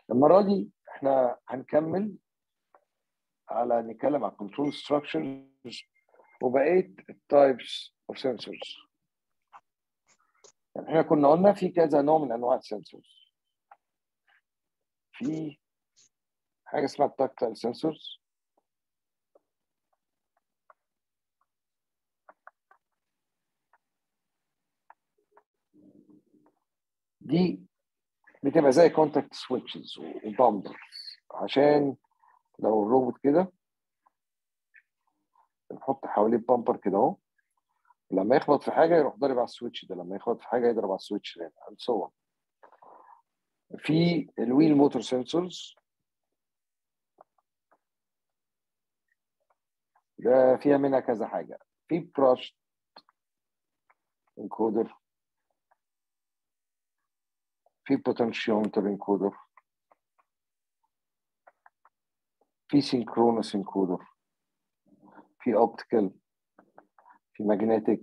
المره دي احنا هنكمل على نتكلم على كنترول ستراكشرز وبقيه التايبس اوف سنسورز يعني احنا كنا قلنا في كذا نوع من انواع السنسورز في حاجه اسمها التاكتايل سنسورز دي بتبقى زي كونتاكت سويتشز وبامبرز عشان لو الروبوت كده نحط حواليه بامبر كده اهو لما يخبط في حاجه يروح ضارب على السويتش ده لما يخبط في حاجه يضرب على السويتش ده and so on في الويل موتور سنسورز ده فيها منها كذا حاجه في براش انكودر في بوتنشيومتر انكودر في سينكرونس انكودر في اوبتيكال في ماجنتيك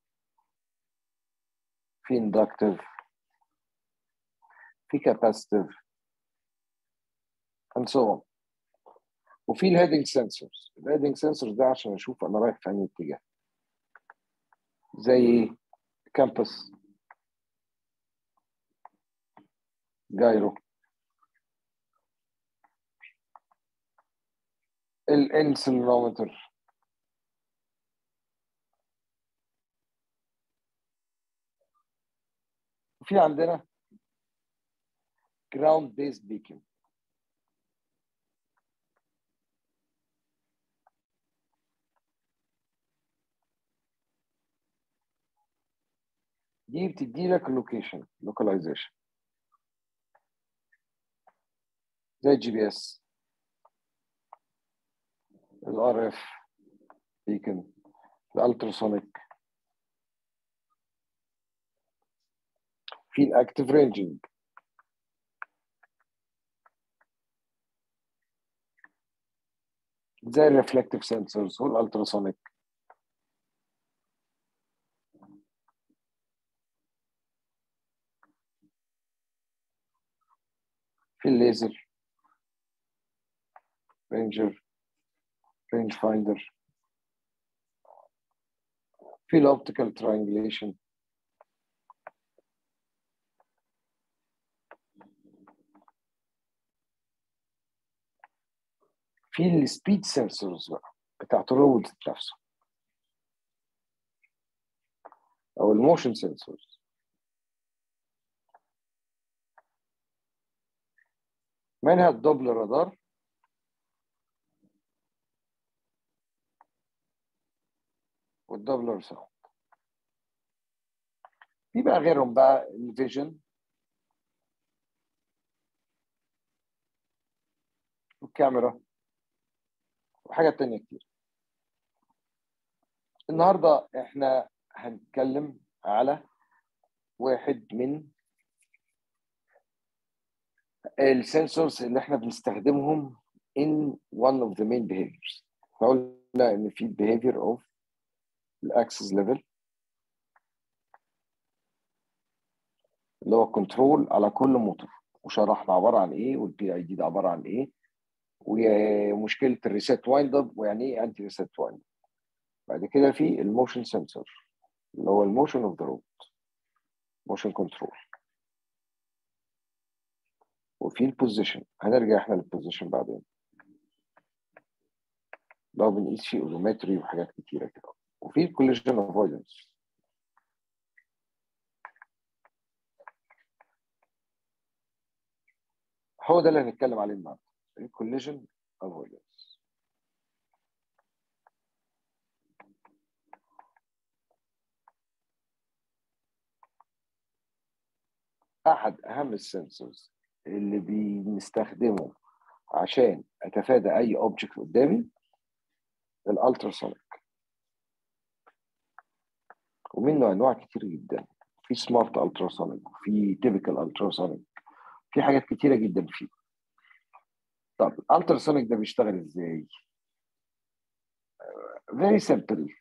في اندكتيف في كاباسيتيف and so on وفي الهيدنج سنسورز الهيدنج سنسورز ده عشان اشوف انا رايح في انهي اتجاه زي كامبس جايرو الانسلومتر وفي عندنا جراوند بيست بيكن دي بتدي لك اللوكيشن لوكاليزيشن زي الجي بي اس الار اف بيكن الالتراسونيك في الاكتيف رينجنج زي الريفلكتيف سنسورز والالتراسونيك في الليزر رينجر رينج فايندر في الاوبتيكال تريانجليشن في السبيد سنسورز بقى بتاعت الروبوت نفسه او الموشن سنسورز منها الدوبلر رادار والدوبلر ساوند في بقى غيرهم بقى الفيجن والكاميرا وحاجات تانية كتير النهاردة احنا هنتكلم على واحد من السنسورز اللي احنا بنستخدمهم in one of the main behaviors احنا قلنا ان في behavior of الاكسس ليفل اللي هو كنترول على كل موتور وشرحنا عباره عن ايه والبي اي دي ده عباره عن ايه ومشكله الريسيت وايند اب ويعني ايه انتي ريسيت وايند بعد كده في الموشن سنسور اللي هو الموشن اوف ذا روبوت موشن كنترول وفي البوزيشن هنرجع احنا للبوزيشن بعدين لو بنقيس فيه اودومتري وحاجات كتيره كده وفي الكوليجن افويدنس هو ده اللي هنتكلم عليه النهارده الكوليجن افويدنس احد اهم السنسورز اللي بنستخدمه عشان اتفادى اي اوبجكت قدامي الالتراسونيك ومنه انواع كتير جدا في سمارت التراسونيك وفي تيبيكال التراسونيك في حاجات كتيره جدا فيه طب الالتراسونيك ده بيشتغل ازاي فيري سمبل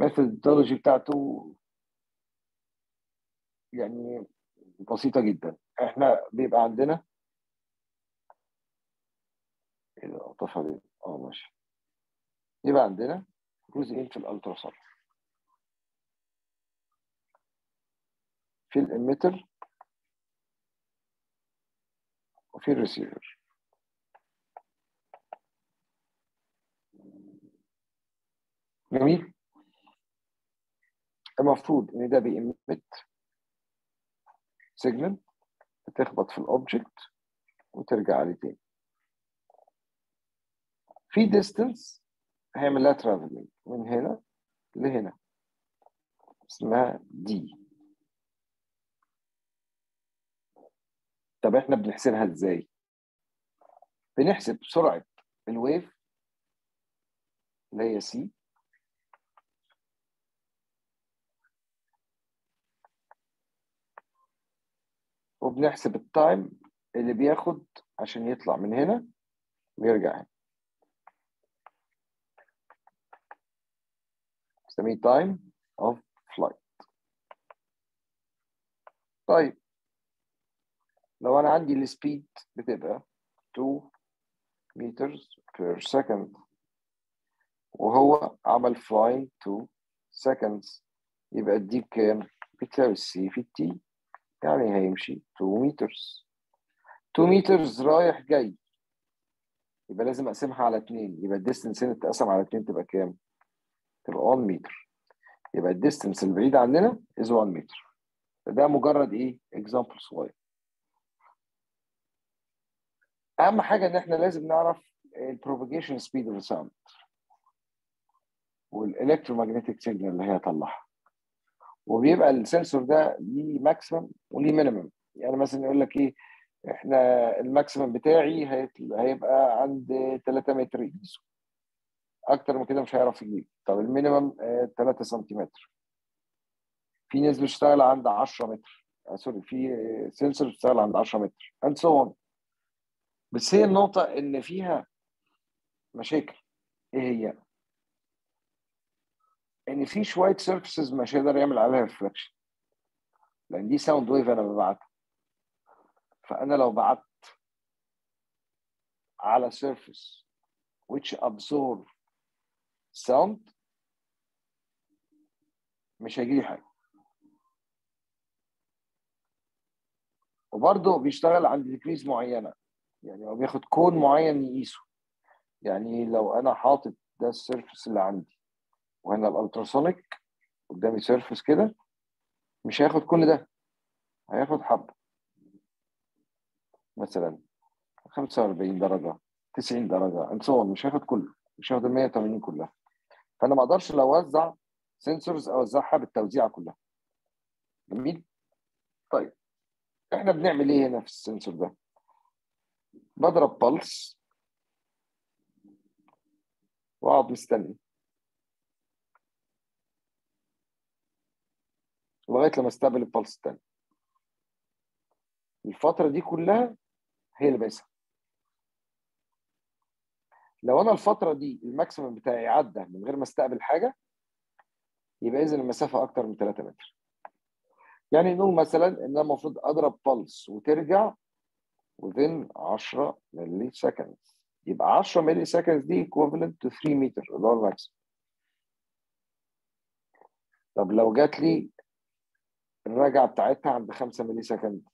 الميثودولوجي بتاعته يعني بسيطه جدا احنا بيبقى عندنا ايه ده طفى ليه؟ اه ماشي يبقى عندنا جزئين في الالترا ساوند في الاميتر وفي الريسيفر جميل المفروض ان ده بيمت سيجنال بتخبط في الاوبجكت وترجع عليه تاني في ديستنس هيعمل لها ترافلنج من هنا لهنا اسمها دي طب احنا بنحسبها ازاي؟ بنحسب سرعة الويف اللي هي سي وبنحسب التايم اللي بياخد عشان يطلع من هنا ويرجع هنا نسميه تايم اوف فلايت طيب لو انا عندي السبيد بتبقى 2 meters per second وهو عمل flying 2 seconds يبقى دي كام؟ بتساوي السي في التي يعني هيمشي 2 meters 2 meters رايح جاي يبقى لازم اقسمها على 2 يبقى الديستنس هنا تتقسم على 2 تبقى كام؟ تبقى 1 متر يبقى الديستنس البعيد عننا is 1 متر ده مجرد ايه؟ اكزامبل صغير اهم حاجه ان احنا لازم نعرف البروباجيشن سبيد اوف ساوند والالكترومagnetic سيجنال اللي هي طلعها وبيبقى السنسور ده ليه ماكسيمم وليه مينيمم يعني مثلا يقول لك ايه احنا الماكسيمم بتاعي هيبقى عند 3 متر يقيسه اكتر من كده مش هيعرف يجيب طب المينيمم 3 سنتيمتر في ناس بتشتغل عند 10 متر آه سوري في سنسور بتشتغل عند 10 متر and so on بس هي النقطة إن فيها مشاكل إيه هي؟ إن في شوية سيرفيسز مش هيقدر يعمل عليها ريفلكشن لأن دي ساوند ويف أنا ببعتها فأنا لو بعت على سيرفيس which absorb sound مش هيجي لي حاجة وبرضه بيشتغل عند ديكريز معينة يعني هو بياخد كون معين يقيسه يعني لو انا حاطط ده السيرفس اللي عندي وهنا الالتراسونيك قدامي سيرفس كده مش هياخد كل ده هياخد حبه مثلا 45 درجه 90 درجه and so on مش هياخد كله مش هياخد ال 180 كلها فانا ما اقدرش لو اوزع سنسورز اوزعها بالتوزيعه كلها جميل طيب احنا بنعمل ايه هنا في السنسور ده بضرب بلس واقعد مستني لغايه لما استقبل البلس الثاني الفتره دي كلها هي اللي بقيسها لو انا الفتره دي الماكسيمم بتاعي عدى من غير ما استقبل حاجه يبقى اذا المسافه اكتر من 3 متر يعني نقول مثلا ان انا المفروض اضرب بلس وترجع within 10 ملي سكند يبقى 10 ملي سكند دي equivalent to 3 متر اللي هو الماكسيمم طب لو جات لي الرجعه بتاعتها عند 5 ملي سكند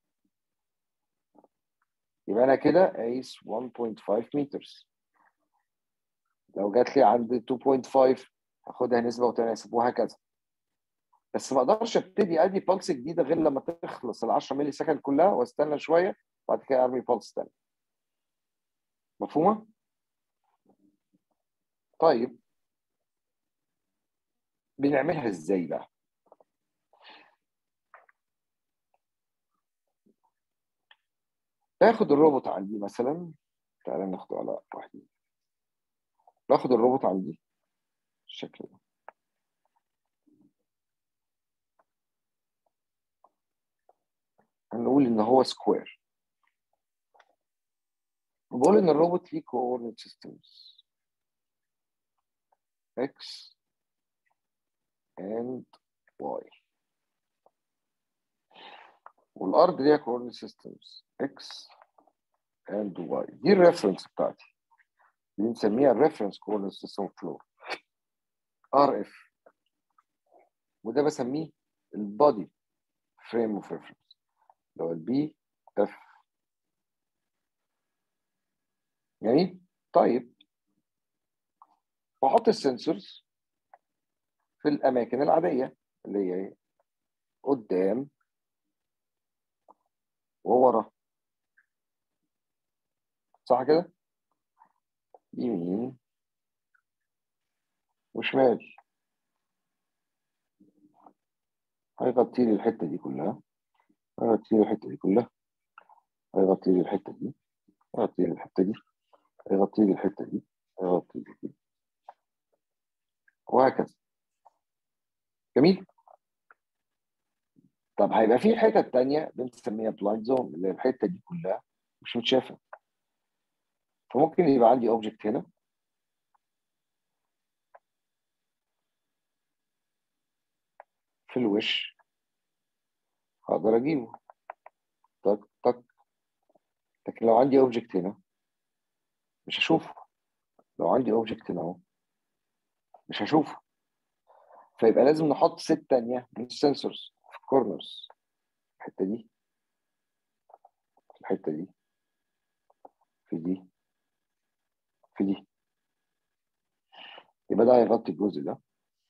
يبقى انا كده قايس 1.5 متر لو جات لي عند 2.5 هاخدها نسبه وتناسب وهكذا بس ما اقدرش ابتدي ادي بلس جديده غير لما تخلص ال 10 ملي سكند كلها واستنى شويه وبعد كده ارمي بلس تاني مفهومه؟ طيب بنعملها ازاي بقى؟ باخد الروبوت عندي مثلا تعالى ناخده على واحد باخد الروبوت عندي بالشكل ده هنقول ان هو سكوير بقول ان الروبوت ليه coordinate systems x and y والارض ليها كوردينيت سيستمز اكس اند واي دي الريفرنس بتاعتي دي بنسميها الريفرنس كوردينيت سيستم فلور ار اف وده بسميه البادي فريم اوف ريفرنس اللي هو البي اف جميل طيب واحط السنسورز في الاماكن العاديه اللي هي ايه قدام وورا صح كده يمين وشمال هيغطي لي الحته دي كلها هيغطي لي الحته دي كلها هيغطي لي الحته دي هيغطي لي الحته دي هيغطي لي الحته دي هيغطي لي دي وهكذا جميل طب هيبقى في حتت تانية بنسميها بلايند زون اللي هي الحته دي كلها مش متشافه فممكن يبقى عندي اوبجكت هنا في الوش هقدر اجيبه تك تك لكن لو عندي اوبجكت هنا مش هشوفه لو عندي اوبجكت هنا اهو مش هشوفه فيبقى لازم نحط ست تانية من السنسورز في الكورنرز الحتة دي في الحتة دي في دي في دي يبقى ده هيغطي الجزء ده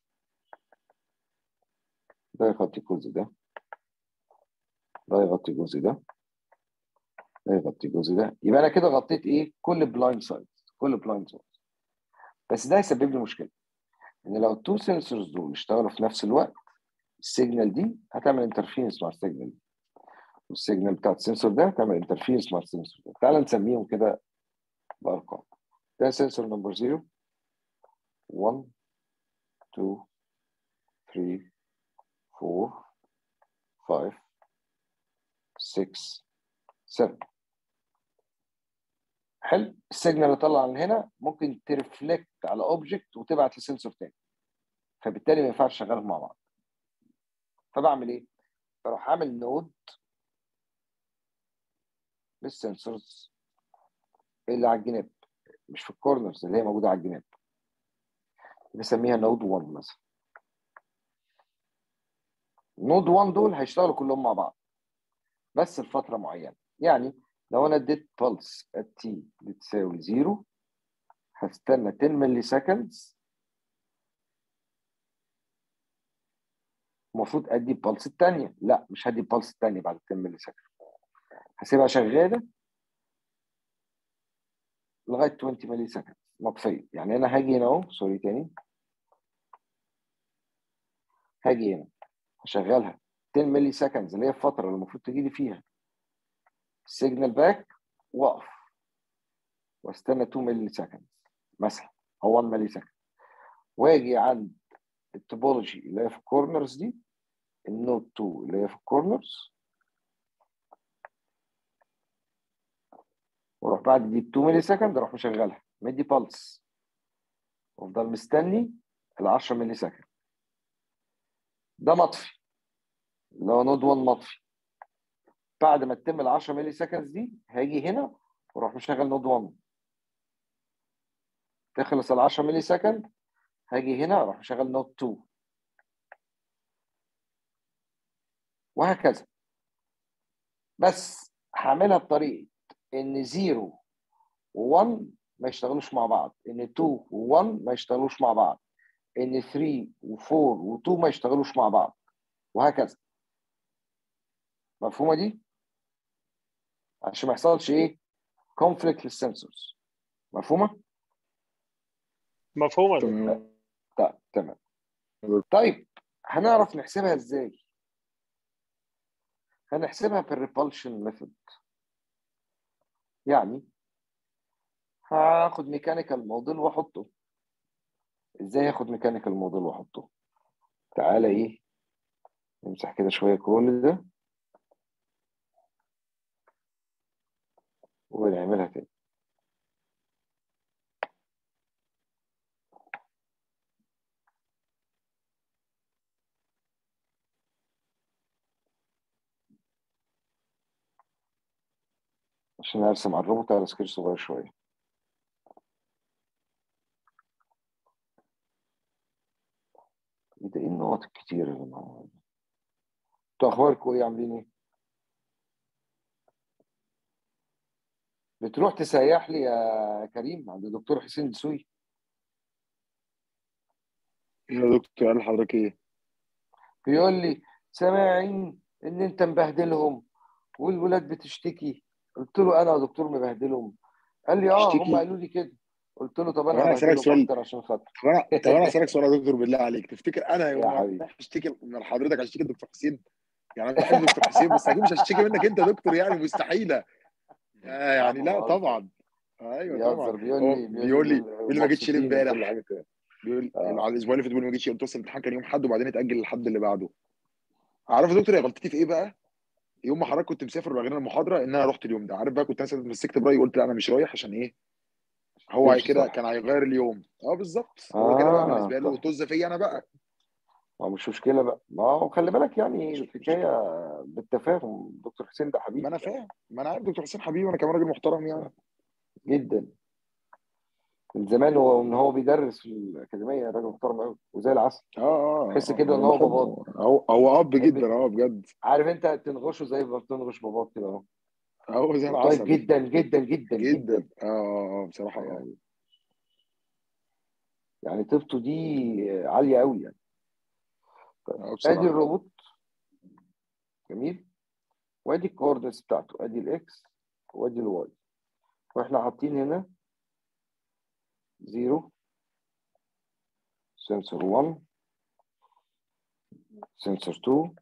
ده يغطي الجزء ده ده يغطي الجزء ده ده يغطي الجزء ده يبقى انا كده غطيت ايه كل بلايند سايد كل بلايند سايد بس ده هيسبب لي مشكله ان لو التو سنسورز دول اشتغلوا في نفس الوقت السيجنال دي هتعمل انترفيرنس مع السيجنال دي والسيجنال بتاعت السنسور ده هتعمل انترفيرنس مع السنسور ده تعال نسميهم كده بارقام ده سنسور نمبر 0 1 2 3 4 5 6 7 حلو السيجنال اللي طلع من هنا ممكن ترفلكت على اوبجكت وتبعت لسنسور تاني فبالتالي ما ينفعش شغالهم مع بعض فبعمل ايه؟ بروح عامل نود للسنسورز اللي على الجناب مش في الكورنرز اللي هي موجوده على الجناب بسميها نود 1 مثلا نود 1 دول هيشتغلوا كلهم مع بعض بس لفتره معينه يعني لو انا اديت بلس التي بتساوي زيرو هستنى 10 ملي سكندز المفروض ادي البلس الثانيه لا مش هدي البلس الثانيه بعد 10 ملي سكند هسيبها شغاله لغايه 20 ملي سكند مطفيه يعني انا هاجي هنا اهو سوري تاني هاجي هنا هشغلها 10 ملي سكندز اللي هي الفتره اللي المفروض تجي لي فيها سيجنال باك واقف واستنى 2 ملي سكند مثلا او 1 ملي سكند واجي عند التوبولوجي اللي هي في الكورنرز دي النود 2 اللي هي في الكورنرز واروح بعد دي 2 ملي سكند اروح مشغلها مدي بالس وافضل مستني ال 10 ملي سكند ده مطفي اللي هو نود 1 مطفي بعد ما تتم ال 10 ملي سكندز دي هاجي هنا واروح مشغل نود 1 تخلص ال 10 ملي سكند هاجي هنا اروح مشغل نود 2 وهكذا بس هعملها بطريقه ان 0 و1 ما يشتغلوش مع بعض ان 2 و1 ما يشتغلوش مع بعض ان 3 و4 و2 ما يشتغلوش مع بعض وهكذا مفهومه دي عشان ما يحصلش ايه كونفليكت للسنسورز مفهومه مفهومة طيب تمام طيب هنعرف نحسبها ازاي هنحسبها بالريبالشن ميثود يعني هاخد ميكانيكال موديل واحطه ازاي هاخد ميكانيكال موديل واحطه تعالى ايه نمسح كده شويه كل ده ونعملها تاني عشان ارسم على الروبوت على سكيل صغير شويه ايه ده ايه النقط الكتير اللي معانا انتوا اخباركم ايه عاملين ايه؟ بتروح تسيح لي يا كريم عند الدكتور حسين دسوقي يا دكتور قال لحضرتك ايه؟ بيقول لي سامعين ان انت مبهدلهم والولاد بتشتكي قلت له انا يا دكتور مبهدلهم قال لي اه تشتكي؟ هم قالوا لي كده قلت له طب طب انا أنا هسألك هبهدلهم سؤال. اكتر عشان خاطر طب انا طب انا اسالك سؤال يا دكتور بالله عليك تفتكر انا يوم يا ما حبيبي. اروح اشتكي من حضرتك هشتكي لدكتور حسين؟ يعني انا بحب دكتور حسين بس اكيد مش هشتكي منك انت يا دكتور يعني مستحيله آه يعني لا طبعا ايوه بيهزر طبعا بيقول هو لي بيقول لي بيقول لي ما جيتش ليه مبسوطين وكل امبارح حاجه كده بيقول آه. على الاسبوع اللي فات بيقول ما جيتش قلت له أصل الامتحان كان يوم حد وبعدين اتاجل للحد اللي بعده عارف يا دكتور يا غلطتي في ايه بقى؟ يوم ما حضرتك كنت مسافر وبعدين المحاضره ان انا رحت اليوم ده عارف بقى كنت انا مسكت برايي قلت لا انا مش رايح عشان ايه؟ هو تمشي كده صح. كان هيغير اليوم اه بالظبط هو كده آه، بقى بالنسبه له طب. طز فيا انا بقى ما هو مش مشكله بقى ما هو خلي بالك يعني الحكايه بالتفاهم دكتور حسين ده حبيبي ما انا فاهم ما انا عارف دكتور حسين حبيبي وانا كمان راجل محترم يعني جدا من زمان هو ان هو بيدرس في الاكاديميه راجل محترم قوي وزي العسل اه اه تحس آه، كده أنا إن هو بحبه. باباك. هو هو اب جدا اه بجد عارف انت تنغشه زي ما بتنغش باباك كده اهو هو زي طيب العسل جدا جدا جدا جدا جدا اه اه اه بصراحه اه يعني يعني طيبته دي عاليه قوي يعني آه، ادي بصراحه الروبوت جميل وادي الكوردنس بتاعته ادي الاكس وادي الواي واحنا حاطين هنا 0 سنسور 1 سنسور 2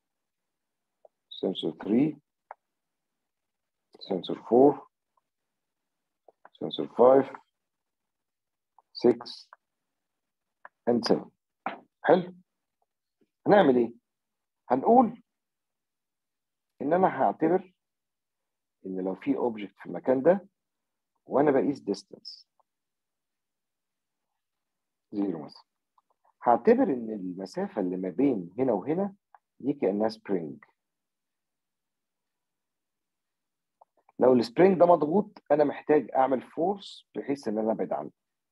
سنسور 3 سنسور 4 سنسور 5 6 and 7 حلو هنعمل ايه هنقول ان انا هعتبر ان لو في اوبجكت في المكان ده وانا بقيس ديستانس زيرو مثلا هعتبر ان المسافه اللي ما بين هنا وهنا دي كانها سبرينج لو السبرينج ده مضغوط انا محتاج اعمل فورس بحيث ان انا ابعد عنه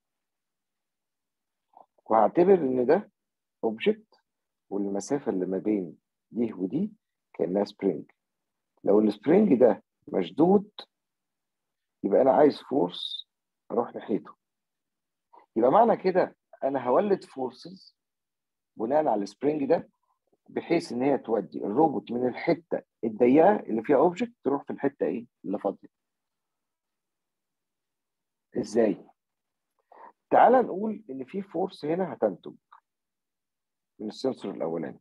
وهعتبر ان ده اوبجكت والمسافه اللي ما بين دي ودي كانها سبرينج لو السبرينج ده مشدود يبقى انا عايز فورس اروح ناحيته يبقى معنى كده انا هولد فورسز بناء على السبرينج ده بحيث ان هي تودي الروبوت من الحته الضيقه اللي فيها اوبجكت تروح في الحته ايه اللي فاضيه ازاي تعال نقول ان في فورس هنا هتنتج من السنسور الاولاني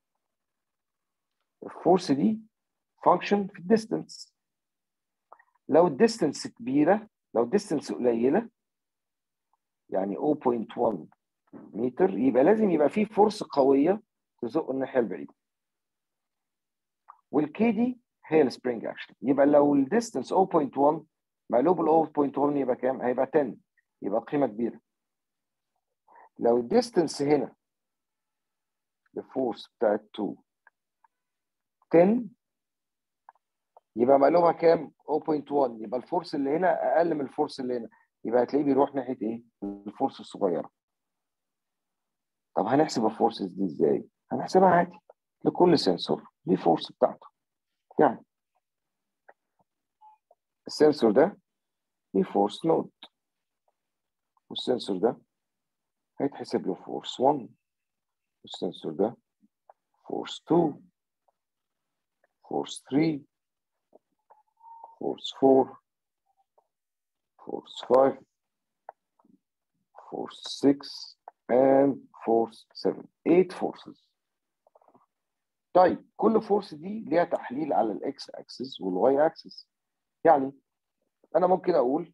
الفورس دي فانكشن في الديستنس لو الديستنس كبيره لو الديستنس قليله يعني 0.1 متر يبقى لازم يبقى في فورس قويه تزق الناحيه البعيده والكي دي هي السبرينج اكشن يبقى لو الديستنس 0.1 مقلوب ال 0.1 يبقى كام؟ هيبقى 10 يبقى قيمه كبيره لو الديستنس هنا الفورس بتاعت 2 10 يبقى مقلوبها كام؟ 0.1 يبقى الفورس اللي هنا اقل من الفورس اللي هنا يبقى هتلاقيه بيروح ناحيه ايه؟ الفورس الصغيره. طب هنحسب الفورسز دي ازاي؟ هنحسبها عادي لكل سنسور ليه فورس بتاعته. يعني السنسور ده ليه فورس نود والسنسور ده هيتحسب له فورس 1 والسنسور ده فورس 2 فورس 3 فورس 4 force 5 force 6 and force 7 8 forces طيب كل فورس دي ليها تحليل على الاكس اكسس والواي اكسس يعني انا ممكن اقول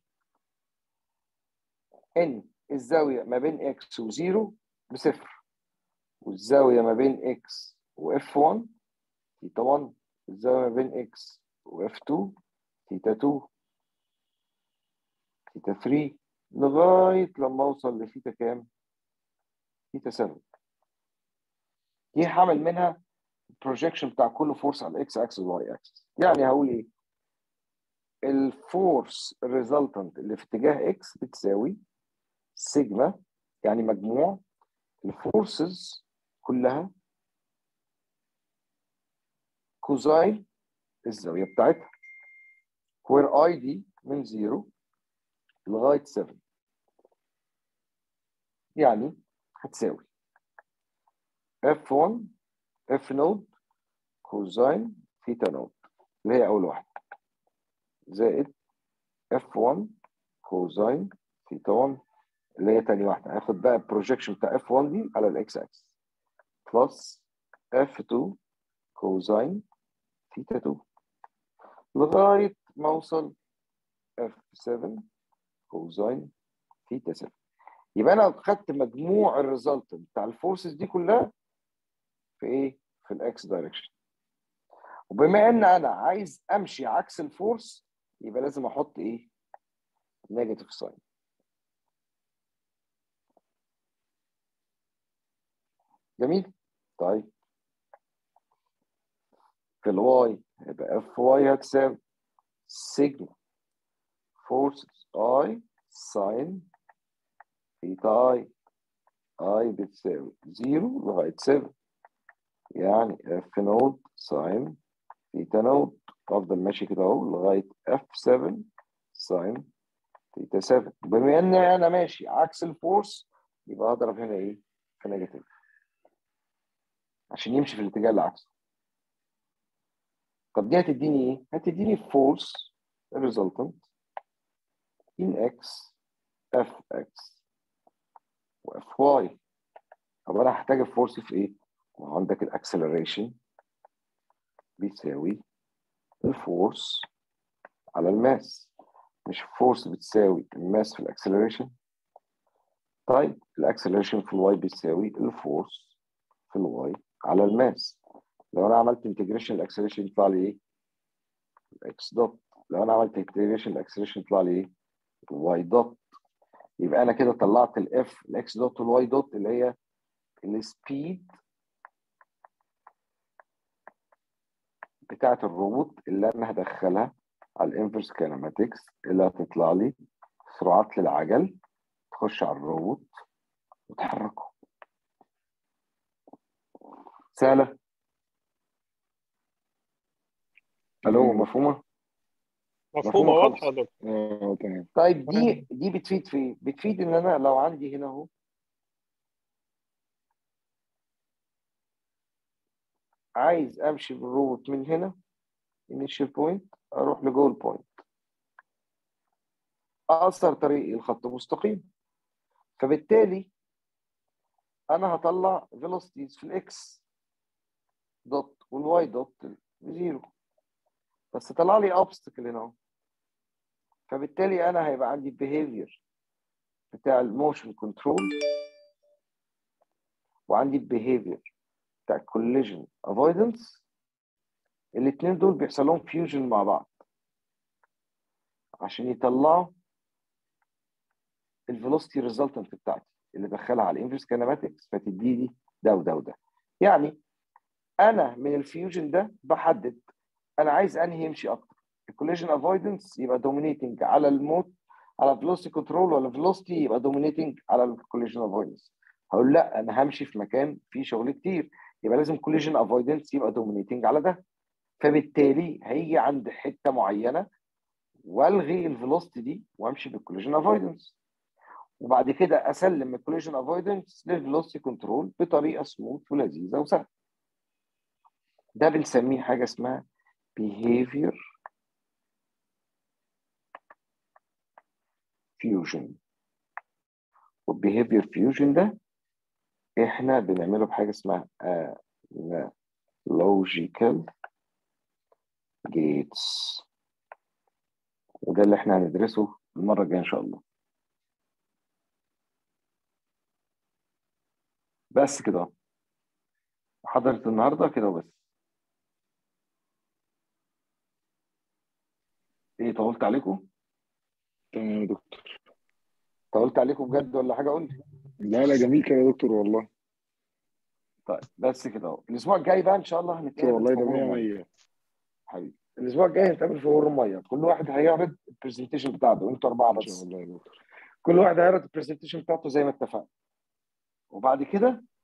ان الزاويه ما بين اكس وزيرو بصفر والزاويه ما بين اكس واف 1 ثيتا 1 الزاويه ما بين اكس واف 2 ثيتا 2 ثيتا 3 لغايه لما اوصل لثيتا كام؟ ثيتا 7 دي هعمل منها البروجيكشن بتاع كل فورس على الاكس اكسس والواي اكسس يعني هقول ايه؟ الفورس الريزلتنت اللي في اتجاه اكس بتساوي سيجما يعني مجموع الفورسز كلها كوزاين الزاويه بتاعتها where اي دي من 0 لغايه 7 يعني هتساوي F1 F نود كوزاين ثيتا نود اللي هي أول واحدة زائد F1 كوزاين ثيتا 1 اللي هي تاني واحدة هاخد بقى البروجيكشن بتاع F1 دي على الإكس أكس بلس F2 كوزاين ثيتا 2 لغاية ما أوصل F7 كوزاين ثيتا 7 يبقى انا خدت مجموع الريزلت بتاع الفورسز دي كلها في ايه؟ في الاكس دايركشن. وبما ان انا عايز امشي عكس الفورس يبقى لازم احط ايه؟ نيجاتيف ساين. جميل؟ طيب في الواي يبقى اف واي هتساوي سيجما فورسز اي ساين ثيتا اي اي بتساوي 0 لغايه 7 يعني اف نود ساين ثيتا نود افضل ماشي كده اهو لغايه اف 7 ساين ثيتا 7 بما ان انا ماشي عكس الفورس يبقى اضرب هنا ايه؟ في نيجاتيف عشان يمشي في الاتجاه العكسي طب دي هتديني ايه؟ هتديني فورس resultant in x fx واف واي طب انا هحتاج الفورس في ايه؟ ما هو عندك الاكسلريشن بيساوي الفورس على الماس مش فورس بتساوي الماس في الاكسلريشن طيب الاكسلريشن في الواي بيساوي الفورس في الواي على الماس لو انا عملت انتجريشن الاكسلريشن يطلع لي ايه؟ اكس دوت لو انا عملت انتجريشن الاكسلريشن يطلع لي ايه؟ الواي دوت يبقى انا كده طلعت الاف الاكس دوت والواي دوت اللي هي السبيد بتاعت الروبوت اللي انا هدخلها على الانفرس كينماتكس اللي هتطلع لي سرعات للعجل تخش على الروبوت وتحركه سهلة الو مفهومة؟ مفهومة خالص. واضحة يا دكتور اه تمام طيب دي دي بتفيد في ايه؟ بتفيد ان انا لو عندي هنا اهو عايز امشي بالروبوت من هنا initial بوينت اروح لجول بوينت اقصر طريقي الخط مستقيم فبالتالي انا هطلع velocities في الاكس دوت والواي دوت بزيرو بس طلع لي obstacle هنا اهو فبالتالي انا هيبقى عندي behavior بتاع الموشن كنترول وعندي behavior بتاع collision avoidance الاثنين دول بيحصل لهم فيوجن مع بعض عشان يطلعوا الفيلوسيتي ريزلتنت بتاعتي اللي دخلها على الانفرس كينماتكس فتدي لي ده وده وده يعني انا من الفيوجن ده بحدد انا عايز انهي يمشي اكتر الكوليجن افويدنس يبقى دومينيتنج على الموت على فيلوسيتي كنترول ولا فيلوسيتي يبقى دومينيتنج على الكوليجن افويدنس هقول لا انا همشي في مكان فيه شغل كتير يبقى لازم كوليجن افويدنس يبقى دومينيتنج على ده فبالتالي هيجي عند حته معينه والغي الفيلوسيتي دي وامشي بالكوليجن افويدنس وبعد كده اسلم الكوليجن افويدنس للفيلوسيتي كنترول بطريقه سموث ولذيذه وسهله ده بنسميه حاجه اسمها behavior fusion والbehavior fusion ده احنا بنعمله بحاجه اسمها logical gates وده اللي احنا هندرسه المره الجايه ان شاء الله بس كده اهو. محاضره النهارده كده وبس ايه طولت عليكم تمام يا دكتور طولت عليكم بجد ولا حاجه قول لي لا لا جميل كده يا دكتور والله طيب بس كده اهو الاسبوع الجاي بقى ان شاء الله دكتور هنتكلم والله ده في مية موضوع مية حبيبي الاسبوع الجاي هنتقابل في ور الميه كل واحد هيعرض البرزنتيشن بتاعته انتوا اربعه ان شاء بس الله يا دكتور كل واحد هيعرض البرزنتيشن بتاعته زي ما اتفقنا وبعد كده